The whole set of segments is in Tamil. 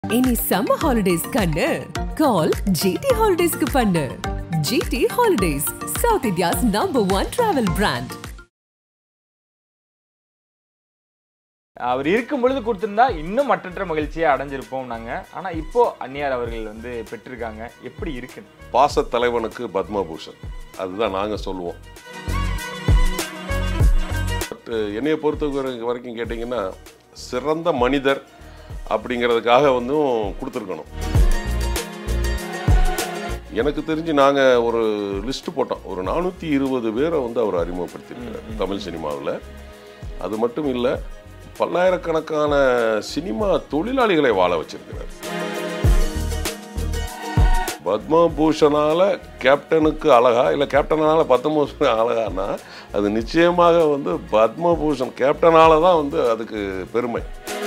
இனி சம்மர் ஹாலிடேஸ் கண்ணு கால் ஜிடி ஹாலிடேஸ்க்கு பண்ணு GT holidays south India's number one travel brand அவர் இருக்கும் பொழுது கொடுத்திருந்தா இன்னும் மற்றற்ற மகிழ்ச்சியை அடைஞ்சிருப்போம் நாங்க ஆனா இப்போ அந்நியார் அவர்கள் வந்து பெற்றிருக்காங்க எப்படி இருக்கு பாச தலைவனுக்கு பத்மபூஷன் அதுதான் நாங்கள் சொல்லுவோம் பட் என்னைய பொறுத்த வரை- வரைக்கும் கேட்டிங்கன்னா சிறந்த மனிதர் அப்படிங்கிறதுக்காக வந்தும் கொடுத்துருக்கணும் எனக்கு தெரிஞ்சு நாங்கள் ஒரு லிஸ்ட் போட்டோம் ஒரு நானூற்றி இருபது பேரை வந்து அவர் அறிமுகப்படுத்தியிருக்கிறார் தமிழ் சினிமாவில் அது மட்டும் இல்லை பல்லாயிரக்கணக்கான சினிமா தொழிலாளிகளை வாழ வச்சிருக்கிறார் பத்மபூஷனால கேப்டனுக்கு அழகா இல்லை கேப்டனால பத்மபூஷன் அழகானா அது நிச்சயமாக வந்து பத்மபூஷன் கேப்டனால தான் வந்து அதுக்கு பெருமை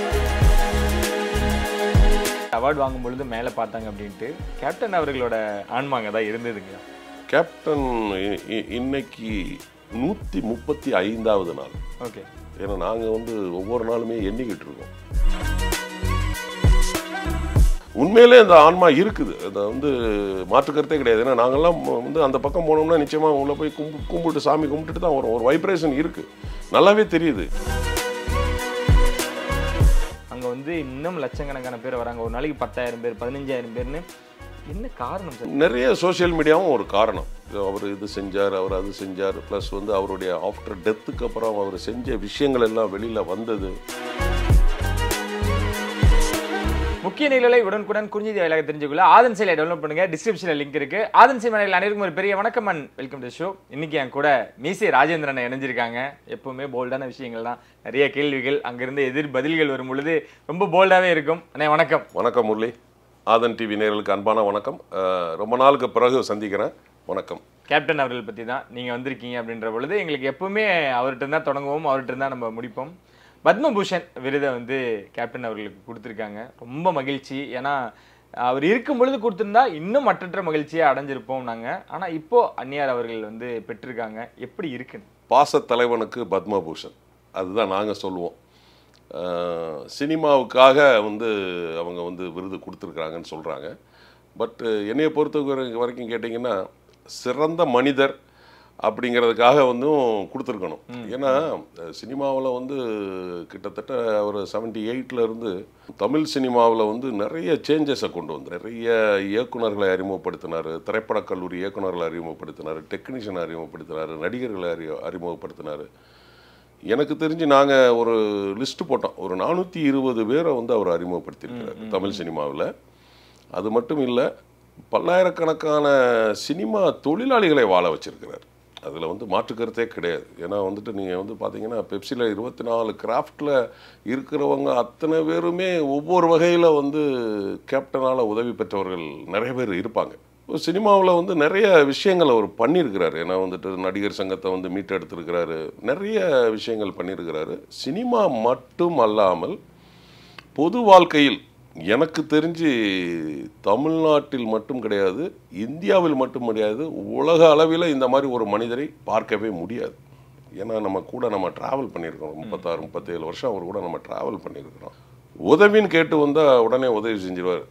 அவார்டு வாங்கும் பொழுது மேல பார்த்தாங்க அப்படின்ட்டு கேப்டன் அவர்களோட ஆன்மாங்க தான் இருந்ததுங்களா கேப்டன் இ- இ- இன்னைக்கு நூற்றி முப்பத்தி ஐந்தாவது நாள் ஓகே ஏன்னா நாங்கள் வந்து ஒவ்வொரு நாளுமே எண்ணிக்கிட்டு இருக்கோம் உண்மையிலே அந்த ஆன்மா இருக்குது அதை வந்து மாற்றுக்கருத்தே கிடையாது ஏன்னா நாங்கள்லாம் வந்து அந்த பக்கம் போனோம்னா நிச்சயமாக உள்ள போய் கும்பு கும்பிட்டு சாமி கும்பிட்டுட்டு தான் வரும் ஒரு வைப்ரேஷன் இருக்குது நல்லாவே தெரியுது அங்க வந்து இன்னும் லட்சக்கணக்கான பேர் வராங்க ஒரு நாளைக்கு பத்தாயிரம் பேர் பதினஞ்சாயிரம் பேர்னு என்ன காரணம் சார் நிறைய சோஷியல் மீடியாவும் ஒரு காரணம் அவர் இது செஞ்சார் அவர் அது செஞ்சார் ப்ளஸ் வந்து அவருடைய ஆஃப்டர் டெத்துக்கு அப்புறம் அவர் செஞ்ச விஷயங்கள் எல்லாம் வெளியில் வந்தது முக்கிய நிகழ்வுகளை உடனுக்குடன் குறிஞ்சி வாயிலாக தெரிஞ்சுக்கொள்ள ஆதன் செயலை டவுன்லோட் பண்ணுங்க டிஸ்கிரிப்ஷனில் லிங்க் இருக்கு ஆதன் செயல் மனையில் அனைவருக்கும் ஒரு பெரிய வணக்கம் அண்ட் வெல்கம் டு ஷோ இன்னைக்கு என் கூட மீசை ராஜேந்திரன் இணைஞ்சிருக்காங்க எப்பவுமே போல்டான விஷயங்கள் தான் நிறைய கேள்விகள் அங்கிருந்து எதிர் பதில்கள் வரும் பொழுது ரொம்ப போல்டாவே இருக்கும் அண்ணே வணக்கம் வணக்கம் முரளி ஆதன் டிவி நேயர்களுக்கு அன்பான வணக்கம் அஹ், ரொம்ப நாளுக்கு பிறகு சந்திக்கிறேன் வணக்கம் கேப்டன் அவர்கள் பற்றி தான் நீங்கள் வந்திருக்கீங்க அப்படின்ற பொழுது எங்களுக்கு எப்பவுமே அவர்கிட்ட தான் தொடங்குவோம் அவர்கிட்ட தான் நம்ம முடிப்போம் பத்மபூஷன் விருதை வந்து கேப்டன் அவர்களுக்கு கொடுத்துருக்காங்க ரொம்ப மகிழ்ச்சி ஏன்னா அவர் இருக்கும் பொழுது கொடுத்திருந்தா இன்னும் மற்றற்ற மகிழ்ச்சியை அடைஞ்சிருப்போம் நாங்கள் ஆனால் இப்போ அந்நியார் அவர்கள் வந்து பெற்றிருக்காங்க எப்படி இருக்குன்னு பாச தலைவனுக்கு பத்மபூஷன் அதுதான் நாங்கள் சொல்லுவோம் அஹ், சினிமாவுக்காக வந்து அவங்க வந்து விருது கொடுத்துருக்குறாங்கன்னு சொல்கிறாங்க பட் என்னைய பொறுத்த வரை- வரைக்கும் கேட்டிங்கன்னா சிறந்த மனிதர் அப்படிங்கிறதுக்காக வந்தும் கொடுத்துருக்கணும் ஏன்னா சினிமாவில் வந்து கிட்டத்தட்ட ஒரு செவன்டி இருந்து தமிழ் சினிமாவில் வந்து நிறைய சேஞ்சஸை கொண்டு வந்து நிறைய இயக்குனர்களை அறிமுகப்படுத்தினார் திரைப்படக் கல்லூரி இயக்குனர்களை அறிமுகப்படுத்தினார் டெக்னீஷியனை அறிமுகப்படுத்தினார் நடிகர்களை அறி அறிமுகப்படுத்தினார் எனக்கு தெரிஞ்சு நாங்கள் ஒரு லிஸ்ட் போட்டோம் ஒரு நானூற்றி இருபது பேரை வந்து அவர் அறிமுகப்படுத்தியிருக்கிறார் தமிழ் சினிமாவில் அது மட்டும் இல்லை பல்லாயிரக்கணக்கான சினிமா தொழிலாளிகளை வாழ வச்சிருக்கிறார் அதில் வந்து மாற்று கருத்தே கிடையாது ஏன்னா வந்துட்டு நீங்கள் வந்து பார்த்தீங்கன்னா பெப்சியில் இருபத்தி நாலு கிராஃப்டில் இருக்கிறவங்க அத்தனை பேருமே ஒவ்வொரு வகையில் வந்து கேப்டனால் உதவி பெற்றவர்கள் நிறைய பேர் இருப்பாங்க சினிமாவில் வந்து நிறைய விஷயங்கள் அவர் பண்ணியிருக்கிறாரு ஏன்னா வந்துட்டு நடிகர் சங்கத்தை வந்து மீட்டெடுத்திருக்கிறாரு நிறைய விஷயங்கள் பண்ணியிருக்கிறாரு சினிமா மட்டும் அல்லாமல் பொது வாழ்க்கையில் எனக்கு தெரிஞ்சு தமிழ்நாட்டில் மட்டும் கிடையாது இந்தியாவில் மட்டும் கிடையாது உலக அளவில் இந்த மாதிரி ஒரு மனிதரை பார்க்கவே முடியாது ஏன்னா நம்ம கூட நம்ம ட்ராவல் பண்ணியிருக்கோம் முப்பத்தாறு முப்பத்தேழு வருஷம் அவர் கூட நம்ம ட்ராவல் பண்ணியிருக்கிறோம் உதவின்னு கேட்டு வந்தால் உடனே உதவி செஞ்சிருவார்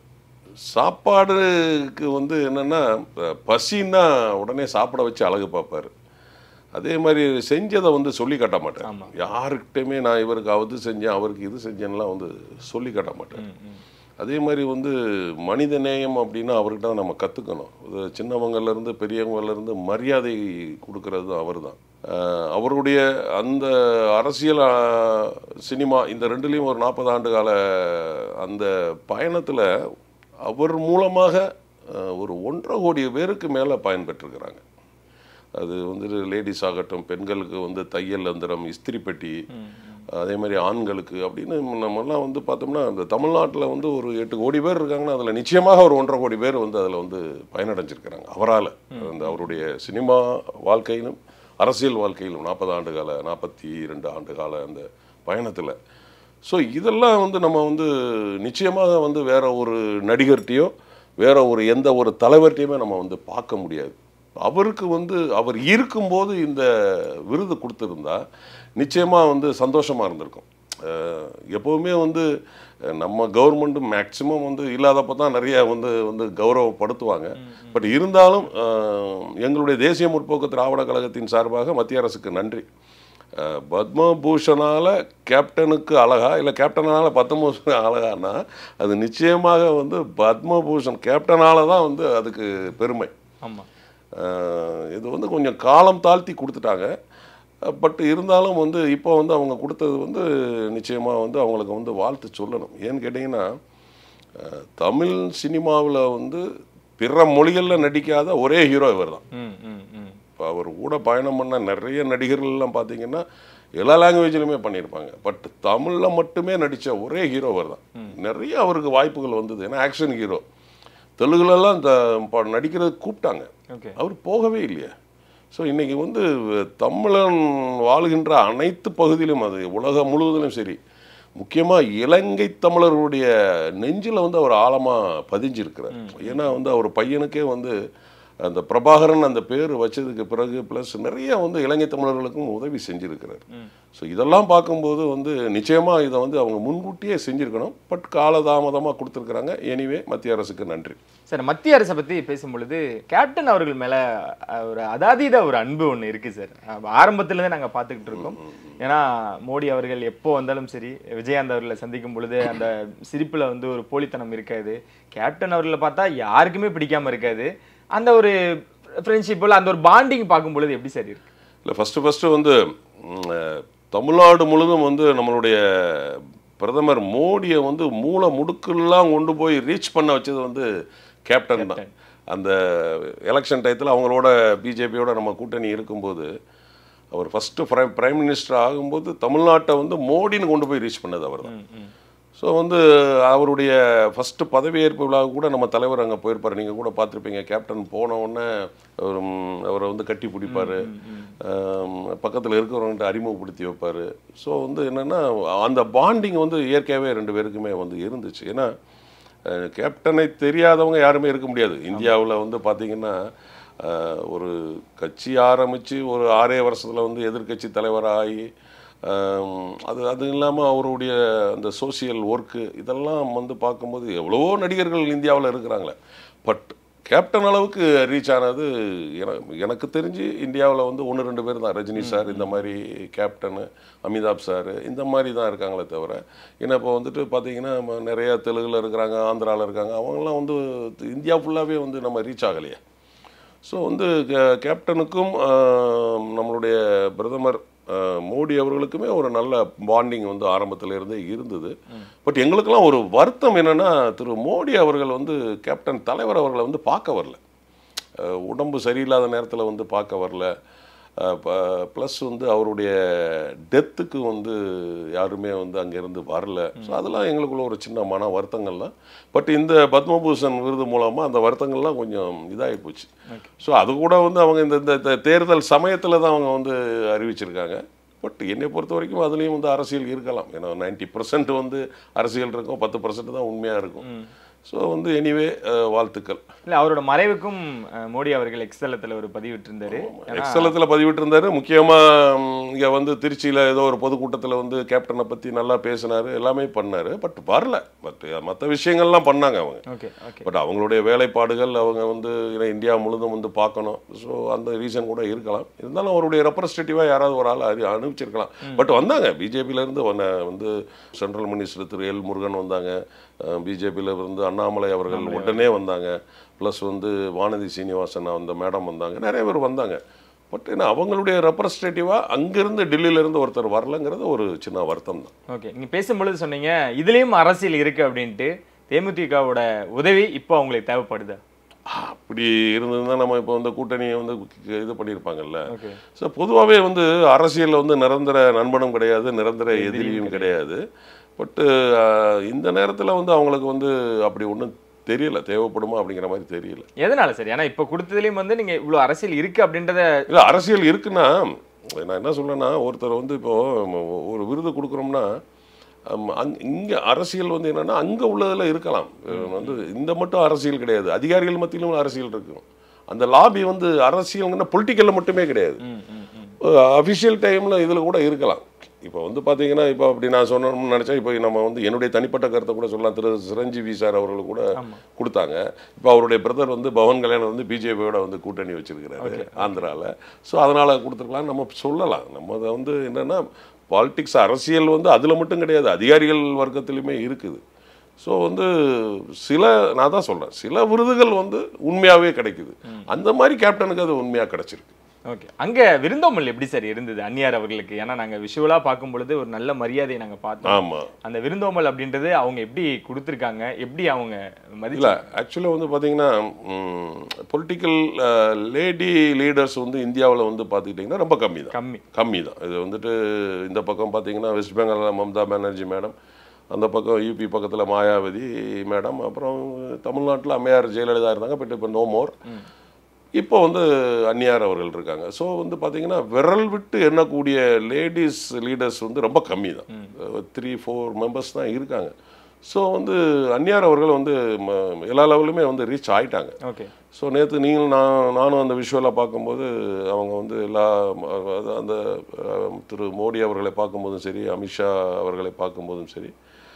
சாப்பாடுக்கு வந்து என்னென்னா பசின்னா உடனே சாப்பிட வச்சு அழகு பார்ப்பார் அதே மாதிரி செஞ்சதை வந்து சொல்லி காட்ட மாட்டேன் யாருக்கிட்டையுமே நான் இவருக்கு அது செஞ்சேன் அவருக்கு இது செஞ்சேன்லாம் வந்து சொல்லி காட்ட மாட்டேன் அதே மாதிரி வந்து மனித நேயம் அப்படின்னா அவர்கிட்ட தான் நம்ம கற்றுக்கணும் சின்னவங்கலேருந்து பெரியவங்கலேருந்து மரியாதை கொடுக்கறது தான் அவர் தான் அவருடைய அந்த அரசியல் ஆஹ், சினிமா இந்த ரெண்டுலேயும் ஒரு நாற்பது ஆண்டு கால அந்த பயணத்தில் அவர் மூலமாக ஆஹ், ஒரு ஒன்றரை கோடி பேருக்கு மேலே பயன்பெற்றிருக்கிறாங்க அது வந்து லேடிஸ் ஆகட்டும் பெண்களுக்கு வந்து தையல் எந்திரம் இஸ்திரி பெட்டி அதே மாதிரி ஆண்களுக்கு அப்படின்னு நம்மலாம் வந்து பார்த்தோம்னா அந்த தமிழ்நாட்டில் வந்து ஒரு எட்டு கோடி பேர் இருக்காங்கன்னா அதில் நிச்சயமாக ஒரு ஒன்றரை கோடி பேர் வந்து அதில் வந்து பயனடைஞ்சிருக்கிறாங்க அவரால் அந்த அவருடைய சினிமா வாழ்க்கையிலும் அரசியல் வாழ்க்கையிலும் நாற்பது ஆண்டு கால நாற்பத்தி ரெண்டு ஆண்டு கால அந்த பயணத்தில் ஸோ இதெல்லாம் வந்து நம்ம வந்து நிச்சயமாக வந்து வேற ஒரு நடிகர்கிட்டையோ வேற ஒரு எந்த ஒரு தலைவர்கிட்டையுமே நம்ம வந்து பார்க்க முடியாது அவருக்கு வந்து அவர் இருக்கும்போது இந்த விருது கொடுத்துருந்தா நிச்சயமாக வந்து சந்தோஷமாக இருந்திருக்கும் அஹ், எப்போவுமே வந்து அஹ், நம்ம கவர்மெண்ட் மேக்சிமம் வந்து இல்லாதப்ப தான் நிறைய வந்து வந்து கௌரவப்படுத்துவாங்க பட் இருந்தாலும் அஹ், எங்களுடைய தேசிய முற்போக்கு திராவிட கழகத்தின் சார்பாக மத்திய அரசுக்கு நன்றி அஹ், பத்மபூஷனால கேப்டனுக்கு அழகா இல்லை கேப்டனால பத்மபூஷன் அழகானா அது நிச்சயமாக வந்து பத்மபூஷன் கேப்டனால தான் வந்து அதுக்கு பெருமை ஆமா அஹ் இது வந்து கொஞ்சம் காலம் தாழ்த்தி கொடுத்துட்டாங்க பட் இருந்தாலும் வந்து இப்போ வந்து அவங்க கொடுத்தது வந்து நிச்சயமாக வந்து அவங்களுக்கு வந்து வாழ்த்து சொல்லணும் ஏன்னு கேட்டிங்கன்னா அஹ் தமிழ் சினிமாவில் வந்து பிற மொழிகளில் நடிக்காத ஒரே ஹீரோ இவர் தான் ம் ம் ம் இப்போ அவர் கூட பயணம் பண்ண நிறைய நடிகர்கள்லாம் பார்த்தீங்கன்னா எல்லா லாங்குவேஜ்லையுமே பண்ணியிருப்பாங்க பட் தமிழில் மட்டுமே நடித்த ஒரே ஹீரோ அவர் தான் நிறைய அவருக்கு வாய்ப்புகள் வந்தது ஏன்னா ஆக்ஷன் ஹீரோ தெலுங்குலலாம் இந்த ப- நடிக்கிறதுக்கு கூப்பிட்டாங்க ஓகே அவர் போகவே இல்லையே ஸோ இன்னைக்கு வந்து தமிழன் வாழ்கின்ற அனைத்து பகுதியிலும் அது உலகம் முழுவதிலும் சரி முக்கியமாக இலங்கை தமிழர்களுடைய நெஞ்சில் வந்து அவர் ஆழமாக பதிஞ்சிருக்கிறார் ஏன்னா வந்து அவர் பையனுக்கே வந்து அந்த பிரபாகரன் அந்த பேர் வச்சதுக்கு பிறகு ப்ளஸ் நிறைய வந்து இலங்கை தமிழர்களுக்கும் உதவி செஞ்சிருக்கிறார் ஸோ இதெல்லாம் பார்க்கும்போது வந்து நிச்சயமாக இதை வந்து அவங்க முன்கூட்டியே செஞ்சிருக்கணும் பட் காலதாமதமாக கொடுத்துருக்குறாங்க எனிவே மத்திய அரசுக்கு நன்றி சார் மத்திய அரசை பத்தி பேசும் பொழுது கேப்டன் அவர்கள் மேல அஹ், ஒரு அதாதீத ஒரு அன்பு ஒண்ணு இருக்கு சார் அஹ், ஆரம்பத்துல இருந்தே நாங்க பார்த்துக்கிட்டு இருக்கோம் ஏன்னா மோடி அவர்கள் எப்போ வந்தாலும் சரி விஜயகாந்த் அவர்களை சந்திக்கும் பொழுது அந்த சிரிப்புல வந்து ஒரு போலித்தனம் இருக்காது கேப்டன் அவர்களை பார்த்தா யாருக்குமே பிடிக்காம இருக்காது அந்த ஒரு ஃப்ரெண்ட்ஷிப்பில் அந்த ஒரு பாண்டிங் பார்க்கும் பொழுது எப்படி சார் இருக்கு இல்லை ஃபஸ்ட்டு ஃபஸ்ட்டு வந்து ம், அஹ், தமிழ்நாடு முழுதும் வந்து நம்மளுடைய பிரதமர் மோடியை வந்து மூல முடுக்கெல்லாம் கொண்டு போய் ரீச் பண்ண வச்சது வந்து கேப்டன் தான் அந்த எலெக்ஷன் டயத்தில் அவங்களோட பிஜேபியோட நம்ம கூட்டணி இருக்கும்போது அவர் ஃபஸ்ட்டு பிரைம் பிரைம் மினிஸ்டர் ஆகும்போது தமிழ்நாட்டை வந்து மோடின்னு கொண்டு போய் ரீச் பண்ணது அவர் தான் ஸோ வந்து அவருடைய ஃபஸ்ட்டு பதவியேற்பு விழாவுக்கு கூட நம்ம தலைவர் அங்கே போயிருப்பார் நீங்கள் கூட பார்த்துருப்பீங்க கேப்டன் போன உடனே அவர், ம், அவரை வந்து கட்டி பிடிப்பார் பக்கத்தில் இருக்கிறவங்கள்ட்ட அறிமுகப்படுத்தி வைப்பார் ஸோ வந்து என்னென்னா அந்த பாண்டிங் வந்து இயற்கையாகவே ரெண்டு பேருக்குமே வந்து இருந்துச்சு ஏன்னா அஹ், கேப்டனை தெரியாதவங்க யாருமே இருக்க முடியாது இந்தியாவில் வந்து பார்த்தீங்கன்னா அஹ், ஒரு கட்சி ஆரம்பித்து ஒரு ஆறே வருஷத்தில் வந்து எதிர்க்கட்சி தலைவராகி ஆம், அது அது இல்லாமல் அவருடைய அந்த சோசியல் ஒர்க்கு இதெல்லாம் வந்து பார்க்கும்போது எவ்வளவோ நடிகர்கள் இந்தியாவில் இருக்கிறாங்களே பட் கேப்டன் அளவுக்கு ரீச் ஆனது எனக்கு எனக்கு தெரிஞ்சு இந்தியாவில் வந்து ஒன்று ரெண்டு பேர் தான் ரஜினி சார் இந்த மாதிரி கேப்டனு அமிதாப் சார் இந்த மாதிரி தான் இருக்காங்களே தவிர ஏன்னா இப்போ வந்துட்டு பார்த்தீங்கன்னா நம்ம நிறைய தெலுங்குல இருக்கிறாங்க ஆந்திராவில் இருக்காங்க அவங்கெல்லாம் வந்து இந்தியா ஃபுல்லாகவே வந்து நம்ம ரீச் ஆகலையே ஸோ வந்து கே- கேப்டனுக்கும் ஆஹ், நம்மளுடைய பிரதமர் ஆஹ், மோடி அவர்களுக்குமே ஒரு நல்ல பாண்டிங் வந்து ஆரம்பத்துல இருந்தே இருந்தது பட் எங்களுக்கெல்லாம் ஒரு வருத்தம் என்னன்னா திரு மோடி அவர்கள் வந்து கேப்டன் தலைவர் அவர்களை வந்து பார்க்க வரல ஆஹ், உடம்பு சரியில்லாத நேரத்தில் வந்து பார்க்க வரல ப்ளஸ் வந்து அவருடைய டெத்துக்கு வந்து யாருமே வந்து அங்கேருந்து வரல ஸோ அதெல்லாம் எங்களுக்குள்ள ஒரு சின்ன மன வருத்தங்கள் தான் பட் இந்த பத்மபூஷன் விருது மூலமாக அந்த வருத்தங்கள்லாம் கொஞ்சம் இதாகி போச்சு ஸோ அது கூட வந்து அவங்க இந்த இந்த- இந்த தேர்தல் சமயத்தில் தான் அவங்க வந்து அறிவிச்சிருக்காங்க பட் என்னை பொறுத்த வரைக்கும் அதுலேயும் வந்து அரசியல் இருக்கலாம் ஏன்னா நைன்டி பர்சன்ட் வந்து அரசியல் இருக்கும் பத்து பர்சன்ட் தான் உண்மையாக இருக்கும் ஸோ வந்து எனிவே வாழ்த்துக்கள் இல்ல அவரோட மறைவுக்கும் அஹ், மோடி அவர்கள் எக்ஸலத்துல ஒரு பதிவிட்டிருந்தாரு ஏன்னா- எக்ஸலத்தில் பதிவிட்டிருந்தாரு முக்கியமாக இங்கே வந்து திருச்சியில் ஏதோ ஒரு பொதுக்கூட்டத்தில் வந்து கேப்டனை பற்றி நல்லா பேசினாரு எல்லாமே பண்ணாரு பட் வரல பட் மற்ற விஷயங்கள்லாம் பண்ணாங்க அவங்க ஓகே ஓகே பட் அவங்களுடைய வேலைப்பாடுகள் அவங்க வந்து ஏன்னா இந்தியா முழுதும் வந்து பார்க்கணும் ஸோ அந்த ரீசன் கூட இருக்கலாம் இருந்தாலும் அவருடைய ரெப்ரஸன்டேட்டிவாக யாராவது ஒரு ஆள் அறி அனுப்பிச்சிருக்கலாம் பட் வந்தாங்க பிஜேபியிலேருந்து வந்து சென்ட்ரல் மினிஸ்டர் திரு எல் முருகன் வந்தாங்க பிஜேபியில் இருந்து அண்ணாமலை அவர்கள் உடனே வந்தாங்க ப்ளஸ் வந்து வானதி சீனிவாசன் அந்த மேடம் வந்தாங்க நிறைய பேர் வந்தாங்க பட் ஏன்னா அவங்களுடைய ரெப்ரஸன்டேட்டிவாக அங்கேருந்து டெல்லியிலேருந்து ஒருத்தர் வரலங்கிறது ஒரு சின்ன வருத்தம் தான் ஓகே நீங்க பேசும்பொழுது சொன்னீங்க இதுலயும் அரசியல் இருக்கு அப்படின்ட்டு தேமுதிகவோட உதவி இப்போ அவங்களுக்கு தேவைப்படுது அப்படி இருந்ததுன்னா நம்ம இப்போ வந்து கூட்டணியை வந்து இது பண்ணியிருப்பாங்கல்ல ஓகே ஸோ பொதுவாகவே வந்து அரசியலில் வந்து நிரந்தர நண்பனும் கிடையாது நிரந்தர எதிரியும் கிடையாது பட்டு இந்த நேரத்தில் வந்து அவங்களுக்கு வந்து அப்படி ஒன்றும் தெரியல தேவைப்படுமா அப்படிங்கிற மாதிரி தெரியல எதனால சார் ஏன்னா இப்போ கொடுத்ததுலயும் வந்து நீங்க இவ்வளவு அரசியல் இருக்கு அப்படின்றத இல்லை அரசியல் இருக்குன்னா நான் என்ன சொல்றேன்னா ஒருத்தர் வந்து இப்போ ஒரு விருது கொடுக்குறோம்னா அம், அங் இங்கே அரசியல் வந்து என்னன்னா அங்கே உள்ளதில் இருக்கலாம் அஹ் வந்து இந்த மட்டும் அரசியல் கிடையாது அதிகாரிகள் மத்தியிலும் அரசியல் இருக்கும் அந்த லாபி வந்து அரசியல்ங்கன்னா பொலிட்டிக்கலில் மட்டுமே கிடையாது ம், ம், ம். அஃபிஷியல் டைமில் இதில் கூட இருக்கலாம் இப்போ வந்து பார்த்தீங்கன்னா இப்போ அப்படி நான் சொன்னோம்னு நினச்சேன் இப்போ நம்ம வந்து என்னுடைய தனிப்பட்ட கருத்தை கூட சொல்லலாம் திரு சிரஞ்சீவி சார் அவர்கள் கூட கொடுத்தாங்க இப்போ அவருடைய பிரதர் வந்து பவன் கல்யாணம் வந்து பிஜேபியோட வந்து கூட்டணி வச்சிருக்கிறாரு ஆந்திராவில் ஸோ அதனால் கொடுத்துருக்கலாம் நம்ம சொல்லலாம் நம்ம அதை வந்து என்னென்னா பாலிடிக்ஸ் அரசியல் வந்து அதில் மட்டும் கிடையாது அதிகாரிகள் வர்க்கத்திலுமே இருக்குது ஸோ வந்து சில நான் தான் சொல்கிறேன் சில விருதுகள் வந்து உண்மையாகவே கிடைக்குது அந்த மாதிரி கேப்டனுக்கு அது உண்மையாக கிடைச்சிருக்கு ஓகே அங்க விருந்தோம்பல் எப்படி சார் இருந்தது அந்நியார் அவர்களுக்கு ஏன்னா நாங்க விஷுவலா பார்க்கும் பொழுது ஒரு நல்ல மரியாதையை நாங்க பார்த்தோம் ஆமாம் அந்த விருந்தோம்பல் அப்படின்றது அவங்க எப்படி கொடுத்துருக்காங்க எப்படி அவங்க மதிச்சு இல்லை ஆக்சுவலாக வந்து பார்த்தீங்கன்னா பொலிட்டிக்கல் லேடி லீடர்ஸ் வந்து இந்தியாவில் வந்து பார்த்துக்கிட்டிங்கன்னா ரொம்ப கம்மி தான் கம்மி கம்மி தான் இது வந்துட்டு இந்த பக்கம் பார்த்தீங்கன்னா வெஸ்ட் பெங்காலில் மம்தா பானர்ஜி மேடம் அந்த பக்கம் யூபி பக்கத்தில் மாயாவதி மேடம் அப்புறம் தமிழ்நாட்டில் அம்மையார் ஜெயலலிதா இருந்தாங்க பட் இப்போ நோ மோர் இப்போ வந்து அந்நியார் அவர்கள் இருக்காங்க ஸோ வந்து பார்த்தீங்கன்னா விரல் விட்டு எண்ணக்கூடிய லேடிஸ் லீடர்ஸ் வந்து ரொம்ப கம்மி தான் த்ரீ ஃபோர் மெம்பர்ஸ் தான் இருக்காங்க ஸோ வந்து அந்நியார் அவர்கள் வந்து ம- எல்லா லெவலுமே வந்து ரீச் ஆயிட்டாங்க ஓகே ஸோ நேற்று நீங்கள் நான் நானும் அந்த விஷுவலாக பார்க்கும்போது அவங்க வந்து எல்லா அதாவது அந்த அஹ், திரு மோடி அவர்களை பார்க்கும்போதும் சரி அமித்ஷா அவர்களை பார்க்கும்போதும் சரி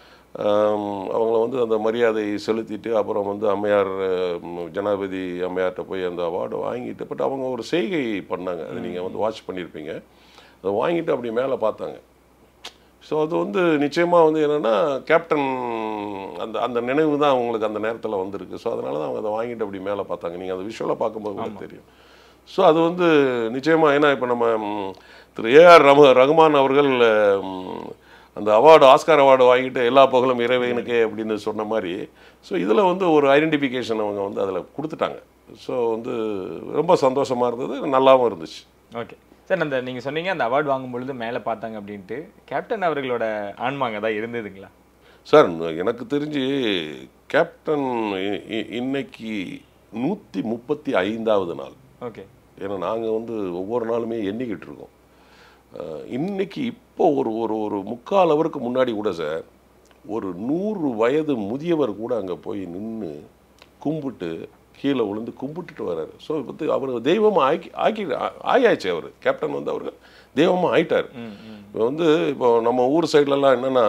ஆம், அவங்கள வந்து அந்த மரியாதை செலுத்திட்டு அப்புறம் வந்து அம்மையார் அஹ், ஜனாதிபதி அம்மையார்கிட்ட போய் அந்த அவார்டு வாங்கிட்டு பட் அவங்க ஒரு செய்கை பண்ணாங்க அதை நீங்கள் வந்து வாட்ச் பண்ணியிருப்பீங்க அதை வாங்கிட்டு அப்படி மேலே பார்த்தாங்க ஸோ அது வந்து நிச்சயமாக வந்து என்னென்னா கேப்டன் அந்த அந்த நினைவு தான் அவங்களுக்கு அந்த நேரத்தில் வந்திருக்கு ஸோ அதனால தான் அவங்க அதை வாங்கிட்டு அப்படி மேலே பார்த்தாங்க நீங்கள் அந்த விஷுவலாக பார்க்கும்போது உங்களுக்கு தெரியும் ஸோ அது வந்து நிச்சயமாக ஏன்னா இப்போ நம்ம ம், திரு ஏஆர் ரம ரகுமான் அவர்கள் ம், அந்த அவார்டு ஆஸ்கார் அவார்டு வாங்கிட்டு எல்லா புகழும் இறைவனுக்கே அப்படின்னு சொன்ன மாதிரி ஸோ இதில் வந்து ஒரு ஐடென்டிஃபிகேஷன் அவங்க வந்து அதில் கொடுத்துட்டாங்க ஸோ வந்து ரொம்ப சந்தோஷமாக இருந்தது நல்லாவும் இருந்துச்சு ஓகே சார் அந்த நீங்க சொன்னீங்க அந்த அவார்டு வாங்கும் பொழுது மேல பார்த்தாங்க அப்படின்ட்டு கேப்டன் அவர்களோட ஆன்மாங்க தான் இருந்ததுங்களா சார் எனக்கு தெரிஞ்சு கேப்டன் இ- இ- இன்னைக்கு நூற்றி முப்பத்தி ஐந்தாவது நாள் ஓகே ஏன்னா நாங்கள் வந்து ஒவ்வொரு நாளுமே எண்ணிக்கிட்டு இருக்கோம் அஹ், இன்னைக்கு இப்போ ஒரு ஒரு ஒரு முக்கால் அவருக்கு முன்னாடி கூட சார் ஒரு நூறு வயது முதியவர் கூட அங்கே போய் நின்று கும்பிட்டு கீழே விழுந்து கும்பிட்டுட்டு வர்றாரு ஸோ வந்து அவர் தெய்வமாக ஆக்கி ஆக்கி ஆ- ஆயாச்சு அவர் கேப்டன் வந்து அவர் தெய்வமாக ஆயிட்டார் இப்போ வந்து இப்போ நம்ம ஊர் சைட்லலாம் என்னென்னா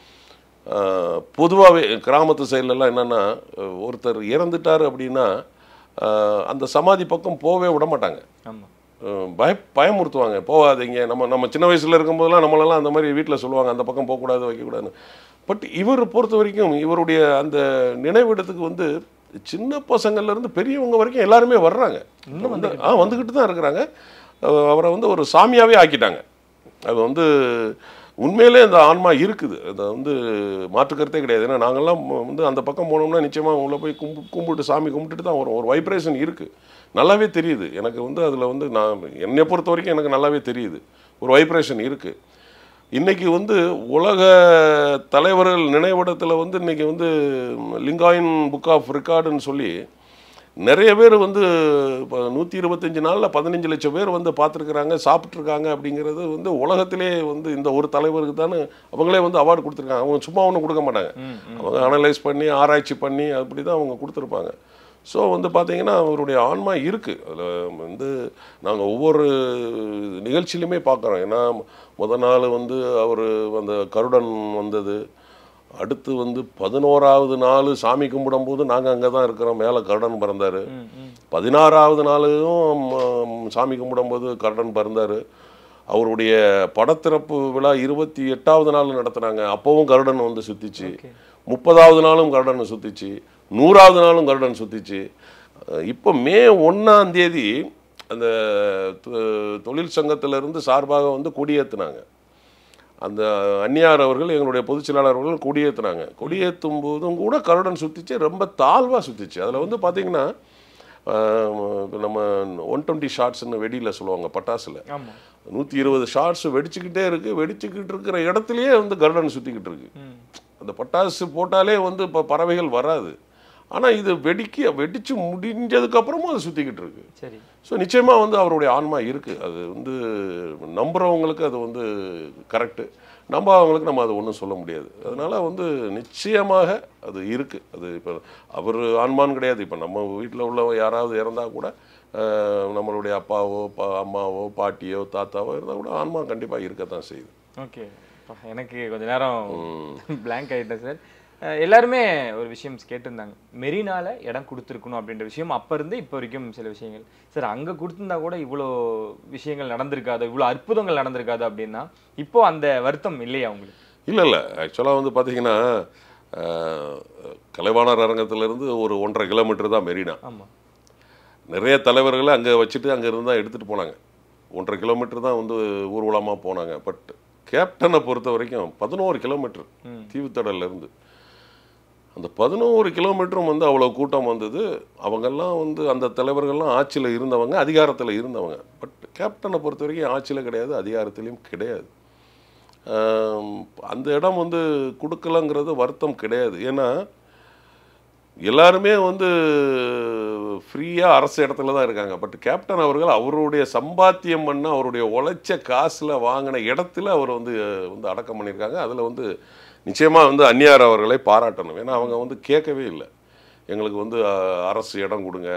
பொதுவாகவே கிராமத்து சைட்லலாம் என்னென்னா ஒருத்தர் இறந்துட்டார் அப்படின்னா அஹ், அந்த சமாதி பக்கம் போகவே விட மாட்டாங்க ஆமா அஹ் பய பயமுறுத்துவாங்க போகாதீங்க நம்ம நம்ம சின்ன வயசில் இருக்கும்போதெல்லாம் நம்மளெல்லாம் அந்த மாதிரி வீட்டில் சொல்லுவாங்க அந்த பக்கம் போகக்கூடாது வைக்கக்கூடாதுன்னு பட் இவர் பொறுத்த வரைக்கும் இவருடைய அந்த நினைவிடத்துக்கு வந்து சின்ன பசங்கள்ல இருந்து பெரியவங்க வரைக்கும் எல்லாருமே வர்றாங்க வந்து ஆ வந்துக்கிட்டு தான் இருக்கிறாங்க அஹ் அவரை வந்து ஒரு சாமியாவே ஆக்கிட்டாங்க அது வந்து உண்மையிலே அந்த ஆன்மா இருக்குது அது வந்து மாற்றுக்கருத்தே கிடையாது ஏன்னா நாங்கள்லாம் வந்து அந்த பக்கம் போனோம்னா நிச்சயமாக உள்ள போய் கும்பு கும்பிட்டு சாமி கும்பிட்டுட்டு தான் வரும் ஒரு வைப்ரேஷன் இருக்குது நல்லாவே தெரியுது எனக்கு வந்து அதில் வந்து நான் என்னை பொறுத்த வரைக்கும் எனக்கு நல்லாவே தெரியுது ஒரு வைப்ரேஷன் இருக்குது இன்னைக்கு வந்து உலக தலைவர்கள் நினைவிடத்தில் வந்து இன்னைக்கு வந்து லிங்காயின் புக் ஆஃப் ரெக்கார்டுன்னு சொல்லி நிறைய பேர் வந்து இப்போ நூற்றி இருபத்தஞ்சி நாளில் பதினஞ்சு லட்சம் பேர் வந்து பார்த்துருக்குறாங்க சாப்பிட்ருக்காங்க அப்படிங்கிறது வந்து உலகத்திலே வந்து இந்த ஒரு தலைவருக்கு தானே அவங்களே வந்து அவார்டு கொடுத்துருக்காங்க அவங்க சும்மா ஒன்றும் கொடுக்க மாட்டாங்க அவங்க அனலைஸ் பண்ணி ஆராய்ச்சி பண்ணி அப்படி தான் அவங்க கொடுத்துருப்பாங்க ஸோ வந்து பார்த்தீங்கன்னா அவருடைய ஆன்மா இருக்குது அதில் வந்து நாங்கள் ஒவ்வொரு நிகழ்ச்சியிலுமே பார்க்குறோம் ஏன்னா முத நாள் வந்து அவர் அந்த கருடன் வந்தது அடுத்து வந்து பதினோராவது நாள் சாமி கும்பிடும்போது நாங்கள் அங்கே தான் இருக்கிறோம் மேலே கருடன் பிறந்தார் பதினாறாவது நாளும் ம், சாமி கும்பிடும்போது கருடன் பிறந்தார் அவருடைய படத்திறப்பு விழா இருபத்தி எட்டாவது நாள் நடத்துனாங்க அப்போவும் கருடன் வந்து சுத்திச்சு முப்பதாவது நாளும் கருடன் சுத்திச்சு நூறாவது நாளும் கருடன் சுத்திச்சு அஹ் இப்போ மே ஒன்றாம் தேதி அந்த தொ- தொழில் சங்கத்திலிருந்து சார்பாக வந்து கொடியேற்றுனாங்க அந்த அந்நியார் அவர்கள் எங்களுடைய பொதுச் செயலாளர் அவர்கள் கொடியேற்றுனாங்க கொடியேற்றும் போதும் கூட கருடன் சுத்திச்சு ரொம்ப தாழ்வாக சுத்திச்சு அதில் வந்து பார்த்தீங்கன்னா இப்போ நம்ம ஒன் டுவெண்ட்டி ஷார்ட்ஸ்னு வெடியில் சொல்லுவாங்க பட்டாசில் ஆமா நூற்றி இருபது ஷார்ட்ஸ் வெடிச்சுக்கிட்டே இருக்கு வெடிச்சுக்கிட்டு இருக்கிற இடத்துலயே வந்து கருடன் சுற்றிக்கிட்டு இருக்கு அந்த பட்டாசு போட்டாலே வந்து இப்போ பறவைகள் வராது ஆனால் இது வெடிக்க வெடிச்சு முடிஞ்சதுக்கு அப்புறமும் அது சுற்றிக்கிட்டு இருக்கு சரி ஸோ நிச்சயமாக வந்து அவருடைய ஆன்மா இருக்குது அது வந்து நம்புறவங்களுக்கு அது வந்து கரெக்டு நம்பாதவங்களுக்கு நம்ம அதை ஒன்றும் சொல்ல முடியாது அதனால் வந்து நிச்சயமாக அது இருக்குது அது இப்போ அவர் ஆன்மான்னு கிடையாது இப்போ நம்ம வீட்டில் உள்ள யாராவது இறந்தால் கூட அஹ், நம்மளுடைய அப்பாவோ பா அம்மாவோ பாட்டியோ தாத்தாவோ இருந்தால் கூட ஆன்மா கண்டிப்பாக இருக்கத்தான் செய்யுது ஓகே எனக்கு கொஞ்ச நேரம் blank ஆயிட்டேன் சார் அஹ் எல்லாருமே ஒரு விஷயம் கேட்டிருந்தாங்க மெரினால இடம் கொடுத்துருக்கணும் அப்படின்ற விஷயம் அப்ப இருந்து இப்போ வரைக்கும் சில விஷயங்கள் சார் அங்க கொடுத்திருந்தா கூட இவ்வளோ விஷயங்கள் நடந்திருக்காது இவ்வளோ அற்புதங்கள் நடந்திருக்காது அப்படின்னா இப்போ அந்த வருத்தம் இல்லையா உங்களுக்கு இல்லை இல்லை ஆக்சுவலாக வந்து பார்த்தீங்கன்னா அஹ், கலைவாணர் அரங்கத்திலிருந்து ஒரு ஒன்றரை கிலோமீட்டர் தான் மெரினா ஆமா நிறைய தலைவர்களை அங்கே வச்சுட்டு அங்கே இருந்து தான் எடுத்துகிட்டு போனாங்க ஒன்றரை கிலோமீட்டர் தான் வந்து ஊர்வலமாக போனாங்க பட் கேப்டனை பொறுத்த வரைக்கும் பதினோரு கிலோமீட்டர் தீவுத்தடல்ல இருந்து அந்த பதினோரு கிலோமீட்டரும் வந்து அவ்வளோ கூட்டம் வந்தது அவங்கெல்லாம் வந்து அந்த தலைவர்கள்லாம் ஆட்சியில் இருந்தவங்க அதிகாரத்தில் இருந்தவங்க பட் கேப்டனை பொறுத்த வரைக்கும் ஆட்சியில் கிடையாது அதிகாரத்திலையும் கிடையாது ஆம், அந்த இடம் வந்து கொடுக்கலங்கிறது வருத்தம் கிடையாது ஏன்னா எல்லாருமே வந்து ஃப்ரீயாக அரசு இடத்துல தான் இருக்காங்க பட் கேப்டன் அவர்கள் அவருடைய சம்பாத்தியம் பண்ண அவருடைய உழைச்ச காசில் வாங்கின இடத்துல அவர் வந்து வந்து அடக்கம் பண்ணியிருக்காங்க அதில் வந்து நிச்சயமாக வந்து அந்நியார் அவர்களை பாராட்டணும் ஏன்னா அவங்க வந்து கேட்கவே இல்லை எங்களுக்கு வந்து அஹ், அரசு இடம் கொடுங்க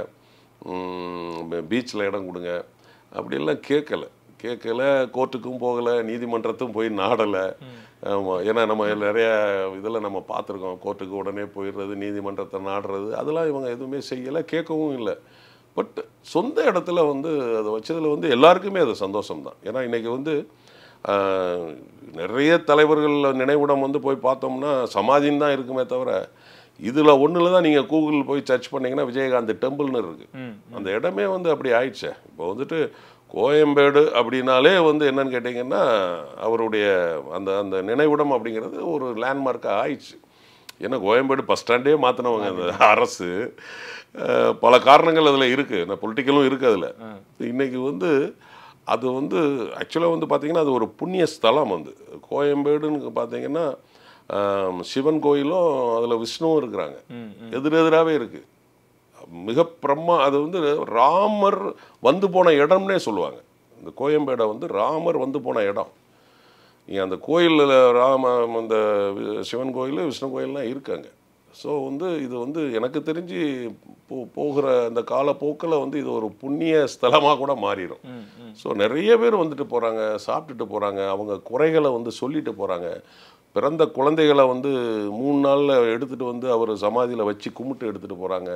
பீச்சில் இடம் கொடுங்க அப்படியெல்லாம் கேட்கல கேட்கல கோர்ட்டுக்கும் போகலை நீதிமன்றத்துக்கும் போய் நாடலை ஆமாம் ஏன்னா நம்ம நிறைய இதில் நம்ம பார்த்துருக்கோம் கோர்ட்டுக்கு உடனே போயிடுறது நீதிமன்றத்தை நாடுறது அதெல்லாம் இவங்க எதுவுமே செய்யலை கேட்கவும் இல்லை பட் சொந்த இடத்துல வந்து அதை வச்சதில் வந்து எல்லாருக்குமே அது சந்தோஷம் தான் ஏன்னா இன்றைக்கி வந்து ஆஹ், நிறைய தலைவர்கள் நினைவிடம் வந்து போய் பார்த்தோம்னா சமாதின்னு தான் இருக்குமே தவிர இதில் ஒன்றில் தான் நீங்கள் கூகுள் போய் சர்ச் பண்ணீங்கன்னா விஜயகாந்த் டெம்பிள்னு இருக்குது ம் அந்த இடமே வந்து அப்படி ஆயிடுச்சே இப்போ வந்துட்டு கோயம்பேடு அப்படின்னாலே வந்து என்னன்னு கேட்டிங்கன்னா அவருடைய அந்த அந்த நினைவிடம் அப்படிங்கிறது ஒரு லேண்ட்மார்க்காக ஆயிடுச்சு ஏன்னா கோயம்பேடு பஸ் ஸ்டாண்டே மாற்றினவங்க அந்த அரசு அஹ், பல காரணங்கள் அதில் இருக்குது நான் பொலிட்டிக்கலும் இருக்குது அதில் இன்னைக்கு வந்து அது வந்து ஆக்சுவலாக வந்து பார்த்திங்கன்னா அது ஒரு புண்ணிய ஸ்தலம் வந்து கோயம்பேடுன்னு பார்த்தீங்கன்னா ஆம், சிவன் கோயிலும் அதில் விஷ்ணுவும் இருக்கிறாங்க ம் எதிரெதிராகவே இருக்குது மிக பிரம்மா அது வந்து ராமர் வந்து போன இடம்னே சொல்லுவாங்க இந்த கோயம்பேடை வந்து ராமர் வந்து போன இடம் நீங்கள் அந்த கோயிலில் ராம அந்த வி- சிவன் கோயில் விஷ்ணு கோயில்லாம் இருக்காங்க ஸோ வந்து இது வந்து எனக்கு தெரிஞ்சு போ போகிற அந்த காலப்போக்கில் வந்து இது ஒரு புண்ணிய ஸ்தலமாக கூட மாறிடும் ம் ம் ஸோ நிறைய பேர் வந்துட்டு போகிறாங்க சாப்பிட்டுட்டு போகிறாங்க அவங்க குறைகளை வந்து சொல்லிட்டு போகிறாங்க பிறந்த குழந்தைகளை வந்து மூணு நாளில் எடுத்துகிட்டு வந்து அவர் சமாதியில் வச்சு கும்பிட்டு எடுத்துகிட்டு போகிறாங்க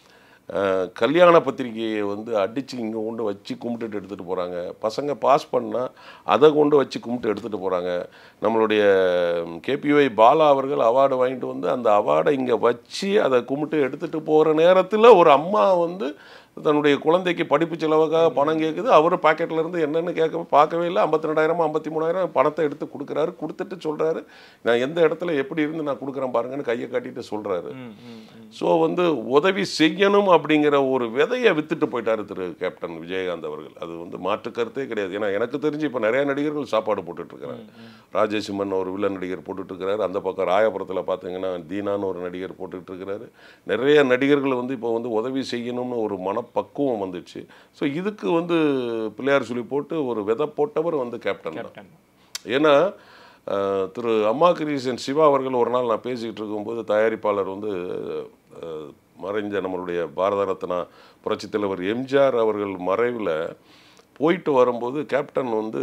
கல்யாண பத்திரிகையை வந்து அடித்து இங்கே கொண்டு வச்சு கும்பிட்டுட்டு எடுத்துகிட்டு போகிறாங்க பசங்க பாஸ் பண்ணால் அதை கொண்டு வச்சு கும்பிட்டு எடுத்துகிட்டு போகிறாங்க நம்மளுடைய கேபிஒய் பாலா அவர்கள் அவார்டு வாங்கிட்டு வந்து அந்த அவார்டை இங்கே வச்சு அதை கும்பிட்டு எடுத்துகிட்டு போகிற நேரத்தில் ஒரு அம்மா வந்து தன்னுடைய குழந்தைக்கு படிப்பு செலவுக்காக பணம் கேட்குது அவர் பாக்கெட்ல இருந்து என்னன்னு கேட்க பார்க்கவே இல்லை ஐம்பத்தி ரெண்டாயிரம் ஐம்பத்தி மூணாயிரம் பணத்தை எடுத்து கொடுக்குறாரு கொடுத்துட்டு சொல்கிறாரு நான் எந்த இடத்துல எப்படி இருந்து நான் கொடுக்குறேன் பாருங்கன்னு கையை காட்டிட்டு சொல்கிறாரு ம் ம் ம் ஸோ வந்து உதவி செய்யணும் அப்படிங்கிற ஒரு விதையை வித்துட்டு போயிட்டாரு திரு கேப்டன் விஜயகாந்த் அவர்கள் அது வந்து மாற்று கருத்தே கிடையாது ஏன்னா எனக்கு தெரிஞ்சு இப்போ நிறைய நடிகர்கள் சாப்பாடு போட்டுட்டு இருக்காங்க ராஜேஷ் சிம்மன் ஒரு வில்லன் நடிகர் போட்டுட்டு இருக்கிறாரு அந்த பக்கம் ராயபுரத்தில் பார்த்தீங்கன்னா தீனான்னு ஒரு நடிகர் போட்டுட்டு இருக்கிறாரு நிறைய நடிகர்கள் வந்து இப்போ வந்து உதவி செய்யணும்னு ஒரு மனப்பக்குவம் வந்துச்சு ஸோ இதுக்கு வந்து பிள்ளையார் சொல்லி போட்டு ஒரு விதை போட்டவர் வந்து கேப்டன் தான் கேப்டன் ஏன்னா அஹ், திரு அம்மா கிரீசன் சிவா அவர்கள் ஒரு நாள் நான் பேசிக்கிட்டு இருக்கும்போது தயாரிப்பாளர் வந்து அஹ், மறைஞ்ச நம்மளுடைய பாரத ரத்னா புரட்சித் தலைவர் எம்ஜிஆர் அவர்கள் மறைவில் போயிட்டு வரும்போது கேப்டன் வந்து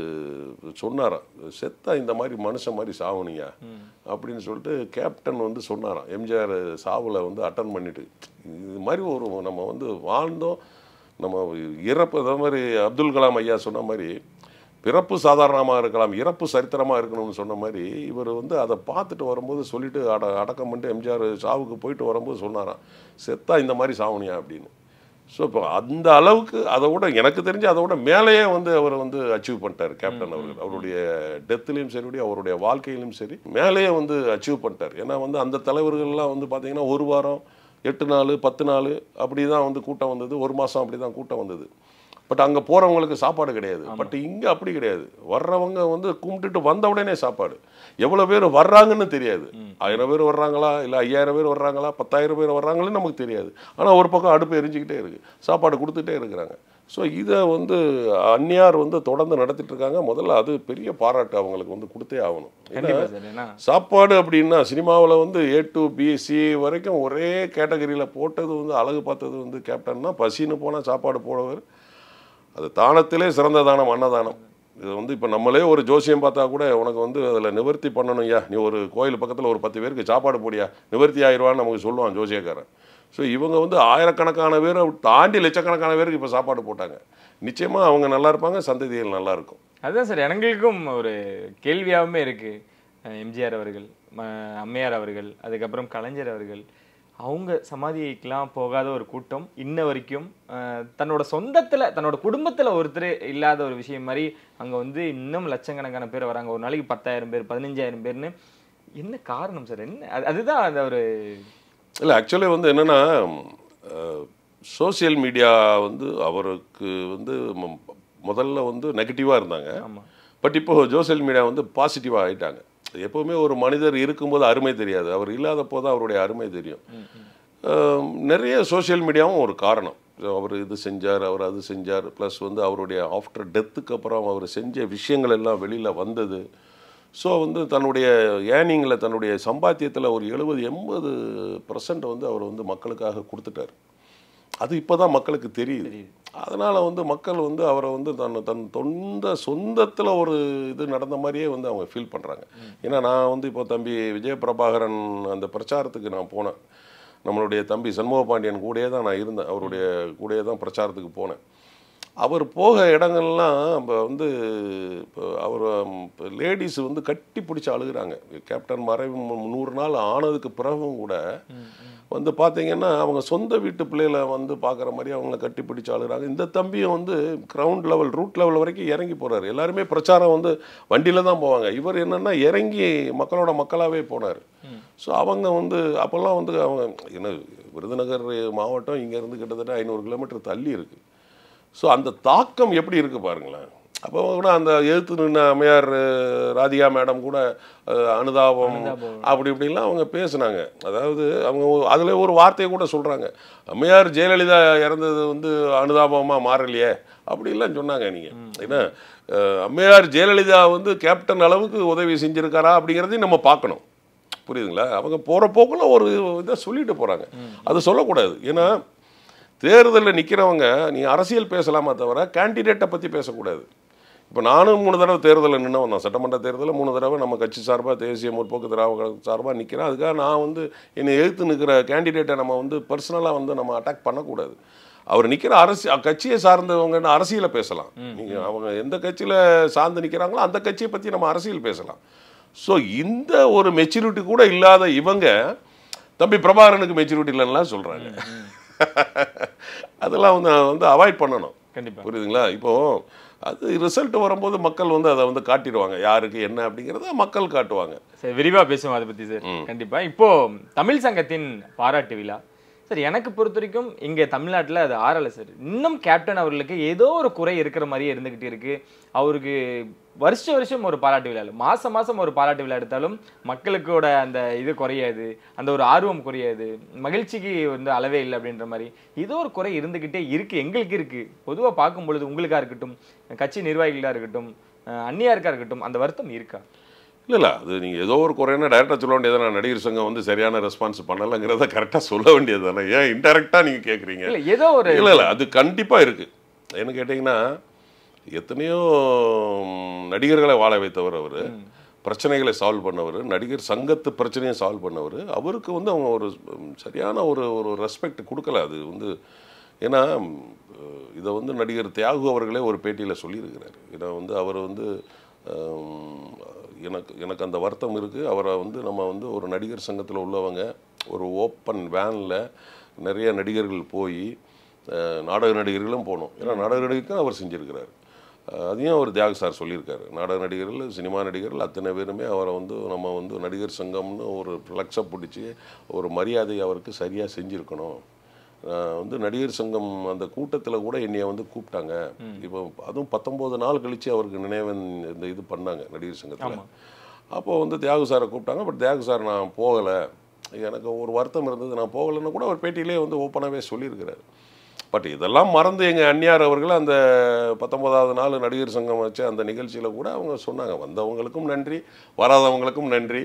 சொன்னாராம் செத்தா இந்த மாதிரி மனுஷன் மாதிரி சாவணிங்க அப்படின்னு சொல்லிட்டு கேப்டன் வந்து சொன்னாராம் எம்ஜிஆர் சாவில் வந்து அட்டன் பண்ணிட்டு இது மாதிரி ஒரு நம்ம வந்து வாழ்ந்தோம் நம்ம இறப்பு அதே மாதிரி அப்துல் கலாம் ஐயா சொன்ன மாதிரி பிறப்பு சாதாரணமாக இருக்கலாம் இறப்பு சரித்திரமாக இருக்கணும்னு சொன்ன மாதிரி இவர் வந்து அதை பார்த்துட்டு வரும்போது சொல்லிட்டு அட அடக்கம் பண்ணிட்டு எம்ஜிஆர் சாவுக்கு போயிட்டு வரும்போது சொன்னாராம் செத்தா இந்த மாதிரி சாவணியா அப்படின்னு ஸோ இப்போ அந்த அளவுக்கு அதை விட எனக்கு தெரிஞ்சு அதை விட மேலேயே வந்து அவர் வந்து அச்சீவ் பண்ணிட்டார் கேப்டன் அவர்கள் அவருடைய டெத்துலேயும் சரி அவருடைய வாழ்க்கையிலும் சரி மேலேயே வந்து அச்சீவ் பண்ணிட்டார் ஏன்னா வந்து அந்த தலைவர்கள்லாம் வந்து பார்த்தீங்கன்னா ஒரு வாரம் எட்டு நாள் பத்து நாள் அப்படி தான் வந்து கூட்டம் வந்தது ஒரு மாதம் அப்படி தான் கூட்டம் வந்தது பட் அங்கே போகிறவங்களுக்கு சாப்பாடு கிடையாது பட் இங்கே அப்படி கிடையாது வர்றவங்க வந்து கும்பிட்டுட்டு வந்த உடனே சாப்பாடு எவ்வளோ பேர் வர்றாங்கன்னு தெரியாது ஆயிரம் பேர் வர்றாங்களா இல்லை ஐயாயிரம் பேர் வர்றாங்களா பத்தாயிரம் பேர் வர்றாங்கன்னு நமக்கு தெரியாது ஆனால் ஒரு பக்கம் அடுப்பு எரிஞ்சுக்கிட்டே இருக்குது சாப்பாடு கொடுத்துட்டே இருக்கிறாங்க ஸோ இதை வந்து அந்நியார் வந்து தொடர்ந்து நடத்திட்டு இருக்காங்க முதல்ல அது பெரிய பாராட்டு அவங்களுக்கு வந்து கொடுத்தே ஆகணும் கண்டிப்பா சார் ஏன்னா சாப்பாடு அப்படின்னா சினிமாவில் வந்து ஏ டு பிஎஸ்சி வரைக்கும் ஒரே கேட்டகரியில் போட்டது வந்து அழகு பார்த்தது வந்து கேப்டன்னா பசின்னு போனால் சாப்பாடு போடவர் அது தானத்திலே சிறந்த தானம் அன்னதானம் இது வந்து இப்போ நம்மளே ஒரு ஜோசியம் பார்த்தா கூட உனக்கு வந்து அதில் நிவர்த்தி பண்ணணும் ஐயா நீ ஒரு கோயில் பக்கத்தில் ஒரு பத்து பேருக்கு சாப்பாடு போடியா நிவர்த்தி ஆயிடுவான்னு நமக்கு சொல்லுவான் ஜோசியக்காரன் ஸோ இவங்க வந்து ஆயிரக்கணக்கான பேரை தாண்டி லட்சக்கணக்கான பேருக்கு இப்போ சாப்பாடு போட்டாங்க நிச்சயமாக அவங்க நல்லா இருப்பாங்க சந்ததிகள் நல்லா இருக்கும் அதுதான் சார் எங்களுக்கும் ஒரு கேள்வியாகவுமே இருக்கு அஹ் எம்ஜிஆர் அவர்கள் ம- அம்மையார் அவர்கள் அதுக்கப்புறம் கலைஞர் அவர்கள் அவங்க சமாதிக்கெல்லாம் போகாத ஒரு கூட்டம் இன்ன வரைக்கும் அஹ், தன்னோட சொந்தத்துல தன்னோட குடும்பத்துல ஒருத்தர் இல்லாத ஒரு விஷயம் மாதிரி அங்க வந்து இன்னும் லட்சக்கணக்கான பேர் வராங்க ஒரு நாளைக்கு பத்தாயிரம் பேர் பதினஞ்சாயிரம் பேர்னு என்ன காரணம் சார் என்ன அது- அதுதான் அந்த ஒரு இல்லை ஆக்சுவலி வந்து என்னென்னா சோஷியல் மீடியா வந்து அவருக்கு வந்து ம- முதல்ல வந்து நெகட்டிவாக இருந்தாங்க ஆமா பட் இப்போ சோஷியல் மீடியா வந்து பாசிட்டிவாக ஆயிட்டாங்க எப்போவுமே ஒரு மனிதர் இருக்கும்போது அருமை தெரியாது அவர் இல்லாத போது அவருடைய அருமை தெரியும் அஹ், நிறைய சோஷியல் மீடியாவும் ஒரு காரணம் அவர் இது செஞ்சார் அவர் அது செஞ்சார் ப்ளஸ் வந்து அவருடைய ஆஃப்டர் டெத்துக்கு அப்புறம் அவர் செஞ்ச விஷயங்கள் எல்லாம் வெளியில் வந்தது ஸோ வந்து தன்னுடைய ஏர்னிங்கில் தன்னுடைய சம்பாத்தியத்தில் ஒரு எழுபது எண்பது பர்சன்ட் வந்து அவர் வந்து மக்களுக்காக கொடுத்துட்டார் அது இப்போ தான் மக்களுக்கு தெரியுது அதனால் வந்து மக்கள் வந்து அவரை வந்து தன் தன் சொந்த சொந்தத்தில் ஒரு இது நடந்த மாதிரியே வந்து அவங்க ஃபீல் பண்ணுறாங்க ஏன்னா நான் வந்து இப்போ தம்பி விஜயபிரபாகரன் அந்த பிரச்சாரத்துக்கு நான் போனேன் நம்மளுடைய தம்பி சண்முக பாண்டியன் கூடயே தான் நான் இருந்தேன் அவருடைய கூடயே தான் பிரச்சாரத்துக்கு போனேன் அவர் போக இடங்கள்லாம் இப்போ வந்து இப்போ அவர் லேடிஸ் வந்து கட்டி பிடிச்சி அழுகுறாங்க கேப்டன் மறைவு மு- நூறு நாள் ஆனதுக்கு பிறகும் கூட வந்து பார்த்தீங்கன்னா அவங்க சொந்த வீட்டு பிள்ளைகளை வந்து பார்க்குற மாதிரி அவங்கள கட்டி பிடிச்சி அழுகுறாங்க இந்த தம்பியும் வந்து கிரவுண்ட் லெவல் ரூட் லெவல் வரைக்கும் இறங்கி போறாரு எல்லாருமே பிரச்சாரம் வந்து வண்டியில் தான் போவாங்க இவர் என்னன்னா இறங்கி மக்களோட மக்களாகவே போனார் ஸோ அவங்க வந்து அப்போல்லாம் வந்து அவங்க என்ன விருதுநகர் மாவட்டம் இங்கேருந்து கிட்டத்தட்ட ஐநூறு கிலோமீட்டர் தள்ளி இருக்குது ஸோ அந்த தாக்கம் எப்படி இருக்கு பாருங்களேன் அப்போ கூட அந்த எழுத்து நின்ன அம்மையார் அஹ், ராதிகா மேடம் கூட அஹ், அனுதாபம் அப்படி இப்படிலாம் அவங்க பேசுனாங்க அதாவது அவங்க அதில் ஒரு வார்த்தையை கூட சொல்கிறாங்க அம்மையார் ஜெயலலிதா இறந்தது வந்து அனுதாபமாக மாறலையே அப்படிலாம் சொன்னாங்க நீங்கள் ஏன்னா அஹ், அம்மையார் ஜெயலலிதா வந்து கேப்டன் அளவுக்கு உதவி செஞ்சுருக்காரா அப்படிங்கிறதையும் நம்ம பார்க்கணும் புரியுதுங்களா அவங்க போகிற போக்கில் ஒரு இதை சொல்லிட்டு போகிறாங்க அது சொல்லக்கூடாது ஏன்னா தேர்தலில் நிற்கிறவங்க நீ அரசியல் பேசலாமா தவிர கேண்டிடேட்டை பற்றி பேசக்கூடாது இப்போ நானும் மூணு தடவை தேர்தலில் நின்னவன் தான் சட்டமன்ற தேர்தலில் மூணு தடவை நம்ம கட்சி சார்பாக தேசிய முற்போக்கு திராவிட சார்பாக நிற்கிறேன் அதுக்காக நான் வந்து என்னை எழுத்து நிற்கிற கேண்டிடேட்டை நம்ம வந்து பர்சனலாக வந்து நம்ம அட்டாக் பண்ணக்கூடாது அவர் நிற்கிற அரசு கட்சியை சார்ந்தவங்கன்னு அரசியலை பேசலாம் நீங்கள் அவங்க எந்த கட்சியில் சார்ந்து நிற்கிறாங்களோ அந்த கட்சியை பற்றி நம்ம அரசியல் பேசலாம் ஸோ இந்த ஒரு மெச்சூரிட்டி கூட இல்லாத இவங்க தம்பி பிரபாகரனுக்கு மெச்சூரிட்டி இல்லைன்னா சொல்கிறாங்க அதெல்லாம் வந்து வந்து அவாய்ட் பண்ணணும் கண்டிப்பா புரியுதுங்களா இப்போ அது ரிசல்ட் வரும்போது மக்கள் வந்து அதை வந்து காட்டிடுவாங்க யாருக்கு என்ன அப்படிங்கிறத மக்கள் காட்டுவாங்க சரி விரிவா பேசுவோம் அதை பத்தி சார் கண்டிப்பா இப்போ தமிழ் சங்கத்தின் பாராட்டு விழா சார் எனக்கு பொறுத்த வரைக்கும் இங்க தமிழ்நாட்டுல அது ஆறல சார் இன்னும் கேப்டன் அவர்களுக்கு ஏதோ ஒரு குறை இருக்கிற மாதிரியே இருந்துகிட்டு இருக்கு அவருக்கு வருஷ வருஷம் ஒரு பாராட்டு விழா இல்ல. மாசம் மாசம் ஒரு பாராட்டு விழா எடுத்தாலும் மக்களுக்கோட அந்த இது குறையாது அந்த ஒரு ஆர்வம் குறையாது மகிழ்ச்சிக்கு வந்து அளவே இல்லை அப்படின்ற மாதிரி ஏதோ ஒரு குறை இருந்துகிட்டே இருக்கு எங்களுக்கு இருக்கு பொதுவா பார்க்கும் பொழுது உங்களுக்கா இருக்கட்டும் கட்சி நிர்வாகிகளா இருக்கட்டும் அஹ் அந்நியாருக்கா இருக்கட்டும் அந்த வருத்தம் இருக்கா இல்லை இல்லை அது நீங்கள் ஏதோ ஒரு குறைன்னா டைரெக்டாக சொல்ல வேண்டியது நான் நடிகர் சங்கம் வந்து சரியான ரெஸ்பான்ஸ் பண்ணலைங்கிறத கரெக்டாக சொல்ல வேண்டியது தானே ஏன் இன்டெரக்டாக நீங்கள் கேட்குறீங்க இல்ல ஏதோ ஒரு இல்லை இல்லை அது கண்டிப்பாக இருக்குது என்ன கேட்டிங்கன்னா எத்தனையோ ம், நடிகர்களை வாழ வைத்தவர் அவர் பிரச்சனைகளை சால்வ் பண்ணவர் நடிகர் சங்கத்து பிரச்சனையை சால்வ் பண்ணவர் அவருக்கு வந்து அவங்க ஒரு ம், சரியான ஒரு ஒரு ரெஸ்பெக்ட் கொடுக்கல அது வந்து ஏன்னா ம், இதை வந்து நடிகர் தியாகு அவர்களே ஒரு பேட்டியில் சொல்லியிருக்கிறார் ஏன்னா வந்து அவர் வந்து ம், எனக்கு எனக்கு அந்த வருத்தம் இருக்குது அவரை வந்து நம்ம வந்து ஒரு நடிகர் சங்கத்தில் உள்ளவங்க ஒரு ஓப்பன் வேனில் நிறைய நடிகர்கள் போய் அஹ், நாடக நடிகர்களும் போனோம் ஏன்னா நாடக நடிகருக்கும் அவர் செஞ்சுருக்கிறார் அஹ், அதையும் அவர் தியாக சார் சொல்லியிருக்காரு நாடக நடிகர்கள் சினிமா நடிகர்கள் அத்தனை பேருமே அவரை வந்து நம்ம வந்து நடிகர் சங்கம்னு ஒரு ஃப்ளக்ஸை பிடிச்சி ஒரு மரியாதை அவருக்கு சரியாக செஞ்சுருக்கணும் அஹ், வந்து நடிகர் சங்கம் அந்த கூட்டத்தில் கூட என்னைய வந்து கூப்பிட்டாங்க இப்போ அதுவும் பத்தொம்போது நாள் கழித்து அவருக்கு நினைவன் இந்த இது பண்ணாங்க நடிகர் சங்கத்தில் அப்போ வந்து தியாகு சாரை கூப்பிட்டாங்க பட் தியாகு சார் நான் போகலை எனக்கு ஒரு வருத்தம் இருந்தது நான் போகலைன்னு கூட அவர் பேட்டியிலே வந்து ஓப்பனாகவே சொல்லியிருக்கிறார் பட் இதெல்லாம் மறந்து எங்கள் அந்நியார் அவர்கள் அந்த பத்தொன்பதாவது நாள் நடிகர் சங்கம் வச்ச அந்த நிகழ்ச்சியில் கூட அவங்க சொன்னாங்க வந்தவங்களுக்கும் நன்றி வராதவங்களுக்கும் நன்றி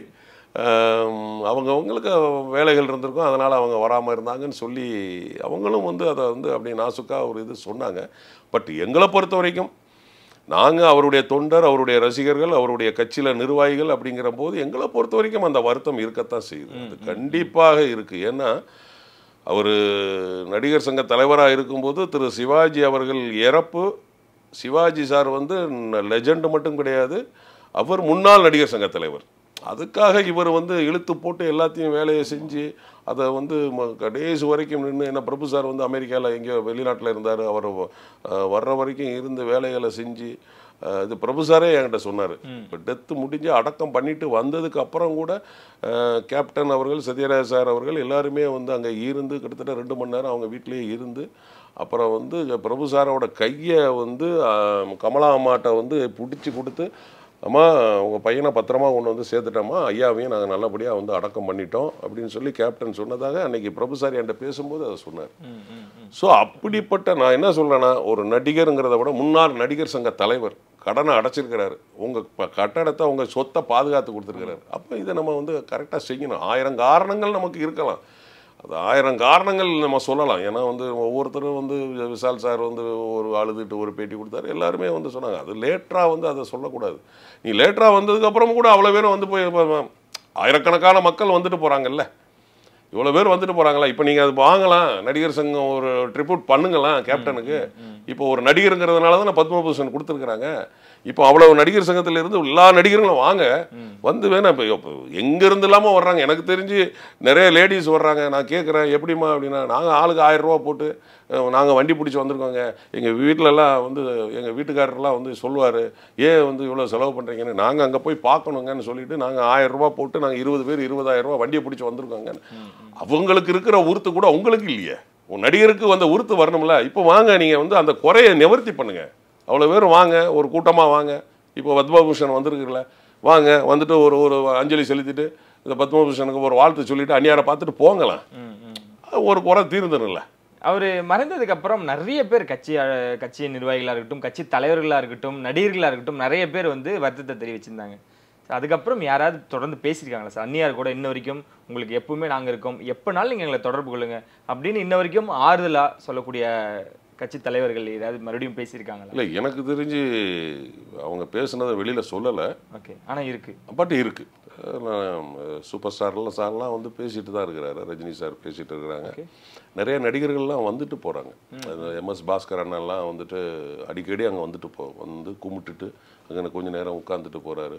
ஆம், அவங்கவங்களுக்கு வேலைகள் இருந்திருக்கும் அதனால் அவங்க வராமல் இருந்தாங்கன்னு சொல்லி அவங்களும் வந்து அதை வந்து அப்படி நாசுக்காக ஒரு இது சொன்னாங்க பட் எங்களை பொறுத்த வரைக்கும் நாங்கள் அவருடைய தொண்டர் அவருடைய ரசிகர்கள் அவருடைய கட்சியில் நிர்வாகிகள் அப்படிங்கிற போது எங்களை பொறுத்த வரைக்கும் அந்த வருத்தம் இருக்கத்தான் செய்யுது அது கண்டிப்பாக இருக்குது ஏன்னா அவர் நடிகர் சங்க தலைவராக இருக்கும்போது திரு சிவாஜி அவர்கள் இறப்பு சிவாஜி சார் வந்து லெஜண்ட் மட்டும் கிடையாது அவர் முன்னாள் நடிகர் சங்க தலைவர் அதுக்காக இவர் வந்து இழுத்து போட்டு எல்லாத்தையும் வேலையை செஞ்சு அதை வந்து ம- கடைசி வரைக்கும் நின்று என்ன பிரபு சார் வந்து அமெரிக்காவில் எங்கேயோ வெளிநாட்டில் இருந்தார் அவர் அஹ், வர்ற வரைக்கும் இருந்து வேலைகளை செஞ்சு அஹ், இது பிரபு சாரே என்கிட்ட சொன்னார் இப்போ டெத்து முடிஞ்சு அடக்கம் பண்ணிட்டு வந்ததுக்கு அப்புறம் கூட அஹ், கேப்டன் அவர்கள் சத்யராஜ் சார் அவர்கள் எல்லாருமே வந்து அங்கே இருந்து கிட்டத்தட்ட ரெண்டு மணி நேரம் அவங்க வீட்டிலேயே இருந்து அப்புறம் வந்து பிரபு சாரோட கையை வந்து அஹ், கமலா அம்மாட்ட வந்து பிடிச்சி கொடுத்து அம்மா உங்கள் பையனை பத்திரமா கொண்டு வந்து சேர்த்துட்டோம்மா ஐயாவையும் நாங்கள் நல்லபடியாக வந்து அடக்கம் பண்ணிட்டோம் அப்படின்னு சொல்லி கேப்டன் சொன்னதாக அன்னைக்கு பிரபு சார் என்கிட்ட பேசும்போது அதை சொன்னார் ஸோ அப்படிப்பட்ட நான் என்ன சொல்றேன்னா ஒரு நடிகருங்கிறத விட முன்னாள் நடிகர் சங்க தலைவர் கடனை அடைச்சிருக்கிறாரு உங்கள் கட்டடத்தை உங்கள் சொத்தை பாதுகாத்து கொடுத்துருக்கிறாரு அப்போ இதை நம்ம வந்து கரெக்டாக செய்யணும் ஆயிரம் காரணங்கள் நமக்கு இருக்கலாம் அது ஆயிரம் காரணங்கள் நம்ம சொல்லலாம் ஏன்னா வந்து ஒவ்வொருத்தரும் வந்து விஷால் சார் வந்து ஒரு அழுதுட்டு ஒரு பேட்டி கொடுத்தாரு எல்லாருமே வந்து சொன்னாங்க அது லேட்டராக வந்து அதை சொல்லக்கூடாது நீ லேட்டராக வந்ததுக்கப்புறம் கூட அவ்வளோ பேரும் வந்து போய் இப்ப ஆயிரக்கணக்கான மக்கள் வந்துட்டு போகிறாங்கல்ல இவ்வளோ பேர் வந்துட்டு போகிறாங்களா இப்போ நீங்கள் அது வாங்கலாம் நடிகர் சங்கம் ஒரு ட்ரிபியூட் பண்ணுங்களாம் கேப்டனுக்கு இப்போ ஒரு நடிகருங்கிறதுனால தான் பத்மபூஷன் கொடுத்துருக்குறாங்க இப்போ அவ்வளவு நடிகர் சங்கத்துல இருந்து எல்லா நடிகர்களும் வாங்க வந்து வேணா இப்போ இப்போ எங்க இருந்து இல்லாமல் வர்றாங்க எனக்கு தெரிஞ்சு நிறைய லேடிஸ் வர்றாங்க நான் கேட்குறேன் எப்படிம்மா அப்படின்னா நாங்கள் ஆளுக்கு ஆயிரம் ரூபா போட்டு நாங்கள் வண்டி பிடிச்சி வந்திருக்கோங்க எங்கள் வீட்டிலலாம் வந்து எங்கள் வீட்டுக்காரர்லாம் வந்து சொல்லுவார் ஏன் வந்து இவ்வளோ செலவு பண்ணுறீங்கன்னு நாங்கள் அங்கே போய் பார்க்கணுங்கன்னு சொல்லிட்டு நாங்கள் ஆயிரம் ரூபா போட்டு நாங்கள் இருபது பேர் இருபதாயிரம் ரூபா வண்டியை பிடிச்சி வந்திருக்கோங்க அவங்களுக்கு இருக்கிற உறுத்து கூட உங்களுக்கு இல்லையே உன் நடிகருக்கு வந்த உறுத்து வரணும்ல இப்போ வாங்க நீங்கள் வந்து அந்த குறையை நிவர்த்தி பண்ணுங்க அவ்வளோ பேர் வாங்க ஒரு கூட்டமாக வாங்க இப்போ பத்மபூஷன் வந்திருக்குல்ல வாங்க வந்துட்டு ஒரு ஒரு அஞ்சலி செலுத்திட்டு இந்த பத்மபூஷனுக்கு ஒரு வாழ்த்து சொல்லிட்டு அந்நியாரை பார்த்துட்டு போங்கலாம் ஒரு குறை தீர்ந்துரும்ல அவர் மறைந்ததுக்கு அப்புறம் நிறைய பேர் கட்சி அஹ், கட்சி நிர்வாகிகளா இருக்கட்டும் கட்சி தலைவர்களா இருக்கட்டும் நடிகர்களா இருக்கட்டும் நிறைய பேர் வந்து வருத்தத்தை தெரிவிச்சிருந்தாங்க So, அதுக்கப்புறம் யாராவது தொடர்ந்து பேசியிருக்காங்களா சார் அந்நியார் கூட இன்ன வரைக்கும் உங்களுக்கு எப்பவுமே நாங்க இருக்கோம் எப்பனாலும் நீங்க எங்களை தொடர்பு கொள்ளுங்க அப்படின்னு இன்ன வரைக்கும் ஆறுதலா சொல்லக்கூடிய கட்சி தலைவர்கள் ஏதாவது மறுபடியும் பேசியிருக்காங்களா இல்லை எனக்கு தெரிஞ்சு அவங்க பேசுனதை வெளியில் சொல்லலை ஓகே ஆனா இருக்கு பட் இருக்கு நான் சூப்பர் ஸ்டார்லாம் சார்லாம் வந்து பேசிட்டு தான் இருக்கிறாரு ரஜினி சார் பேசிட்டு இருக்கிறாங்க Okay. நிறைய நடிகர்கள்லாம் வந்துட்டு போகிறாங்க எம்எஸ் பாஸ்கர் அண்ணன்லாம் வந்துட்டு அடிக்கடி அங்கே வந்துட்டு போ வந்து கும்பிட்டுட்டு அங்கே கொஞ்ச நேரம் உட்காந்துட்டு போகிறாரு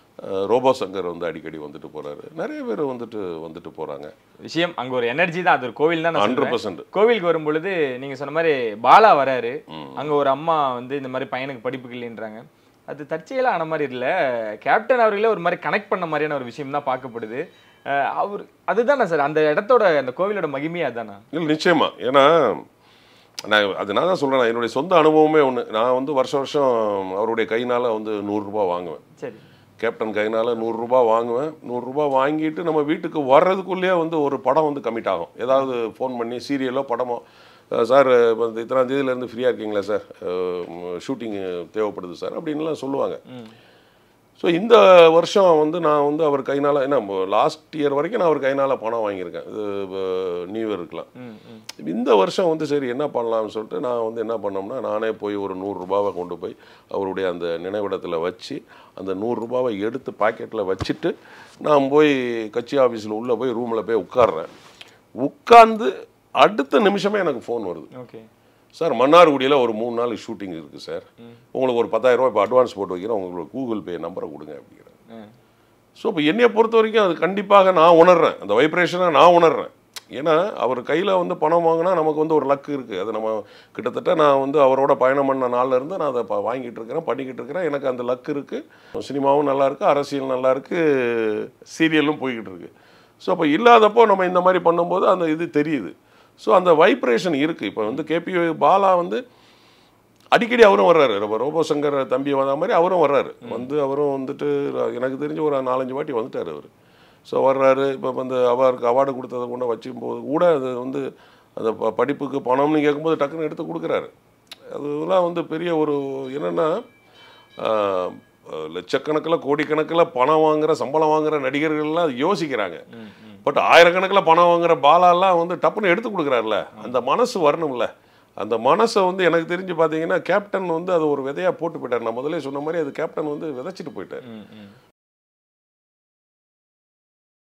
ரோபோ சங்கர் வந்து அடிக்கடி வந்துட்டு போகிறாரு நிறைய பேர் வந்துட்டு வந்துட்டு போகிறாங்க விஷயம் அங்க ஒரு எனர்ஜி தான் அது ஒரு கோவில் தான் நான் ஹண்ட்ரட் சொல்றேன். பர்சன்ட் கோவிலுக்கு வரும் பொழுது நீங்க சொன்ன மாதிரி பாலா வராரு அங்க ஒரு அம்மா வந்து இந்த மாதிரி பையனுக்கு படிப்புக்கு இல்லைன்றாங்க அது தற்செயலா ஆன மாதிரி இல்ல கேப்டன் அவர்களே ஒரு மாதிரி கனெக்ட் பண்ண மாதிரியான ஒரு விஷயம் தான் பார்க்கப்படுது அஹ் அவர் அதுதானே சார் அந்த இடத்தோட அந்த கோவிலோட மகிமையே அதானா இல்லை நிச்சயமா ஏன்னா நான் அது நான் தான் சொல்கிறேன் என்னுடைய சொந்த அனுபவமே ஒன்று நான் வந்து வருஷம் வருஷம் அவருடைய கையினால் வந்து நூறுரூபா வாங்குவேன் சரி கேப்டன் கையினால் நூறுரூபா வாங்குவேன் நூறுரூபா வாங்கிட்டு நம்ம வீட்டுக்கு வர்றதுக்குள்ளேயே வந்து ஒரு படம் வந்து கமிட் ஆகும் ஏதாவது ஃபோன் பண்ணி சீரியலோ படமோ அஹ் சார் இப்போ இந்த இத்தனாம் தேதியிலேருந்து ஃப்ரீயாக இருக்கீங்களா சார் ஷூட்டிங் தேவைப்படுது சார் அப்படின்லாம் சொல்லுவாங்க ஸோ இந்த வருஷம் வந்து நான் வந்து அவர் கைனால் ஏன்னா லாஸ்ட் இயர் வரைக்கும் நான் அவர் கைனால் பணம் வாங்கியிருக்கேன் இது அஹ், நியூ இயருக்குலாம் ம் ம் இந்த வருஷம் வந்து சரி என்ன பண்ணலாம்னு சொல்லிட்டு நான் வந்து என்ன பண்ணோம்னா நானே போய் ஒரு நூறுரூபாவை கொண்டு போய் அவருடைய அந்த நினைவிடத்தில் வச்சு அந்த நூறுரூபாவை எடுத்து பாக்கெட்டில் வச்சுட்டு நான் போய் கட்சி ஆஃபீஸில் உள்ளே போய் ரூமில் போய் உட்கார்றேன் உட்கார்ந்து அடுத்த நிமிஷமே எனக்கு ஃபோன் வருது ஓகே சார் மன்னார்குடியில் ஒரு மூணு நாள் ஷூட்டிங் இருக்குது சார் உங்களுக்கு ஒரு பத்தாயிரம் ரூபாய் இப்போ அட்வான்ஸ் போட்டு வைக்கிறேன் உங்களுக்கு கூகுள் பே நம்பரை கொடுங்க அப்படிங்கிறேன் ஸோ இப்போ என்னைய பொறுத்த வரைக்கும் அது கண்டிப்பாக நான் உணர்றேன் அந்த வைப்ரேஷனை நான் உணர்றேன் ஏன்னா அவர் கையில் வந்து பணம் வாங்கினா நமக்கு வந்து ஒரு லக்கு இருக்குது அது நம்ம கிட்டத்தட்ட நான் வந்து அவரோட பயணம் பண்ண நாள்ல இருந்து நான் அதை ப- வாங்கிட்டு இருக்கிறேன் பண்ணிக்கிட்டு இருக்கிறேன் எனக்கு அந்த லக்கு இருக்குது சினிமாவும் நல்லா இருக்கு அரசியல் நல்லா இருக்கு சீரியலும் போய்கிட்டு இருக்கு ஸோ அப்போ இல்லாதப்போ நம்ம இந்த மாதிரி பண்ணும்போது அந்த இது தெரியுது ஸோ அந்த வைப்ரேஷன் இருக்குது இப்போ வந்து கேபி பாலா வந்து அடிக்கடி அவரும் வர்றாரு ரொம்ப ரோபோ சங்கர் தம்பி வந்த மாதிரி அவரும் வர்றாரு வந்து அவரும் வந்துட்டு எனக்கு தெரிஞ்சு ஒரு நாலஞ்சு வாட்டி வந்துட்டார் அவர் ஸோ வர்றாரு இப்போ வந்து அவருக்கு அவார்டு கொடுத்ததை கொண்டு வச்சுக்கும்போது கூட அது வந்து அந்த ப- படிப்புக்கு பணம்னு கேட்கும்போது டக்குன்னு எடுத்து கொடுக்குறாரு அதெல்லாம் வந்து பெரிய ஒரு என்னென்னா லட்சக்கணக்கில் கோடிக்கணக்கில் பணம் வாங்குற சம்பளம் வாங்குற நடிகர்கள்லாம் அது யோசிக்கிறாங்க பட் ஆயிரக்கணக்கில் பணம் வாங்குற பாலாலாம் வந்து டப்புன்னு எடுத்து கொடுக்குறாருல அந்த மனசு வரணும்ல அந்த மனசை வந்து எனக்கு தெரிஞ்சு பார்த்தீங்கன்னா கேப்டன் வந்து அது ஒரு விதையாக போட்டு போயிட்டார் நான் முதல்ல சொன்ன மாதிரி அது கேப்டன் வந்து விதைச்சிட்டு போயிட்டார் ம், ம்.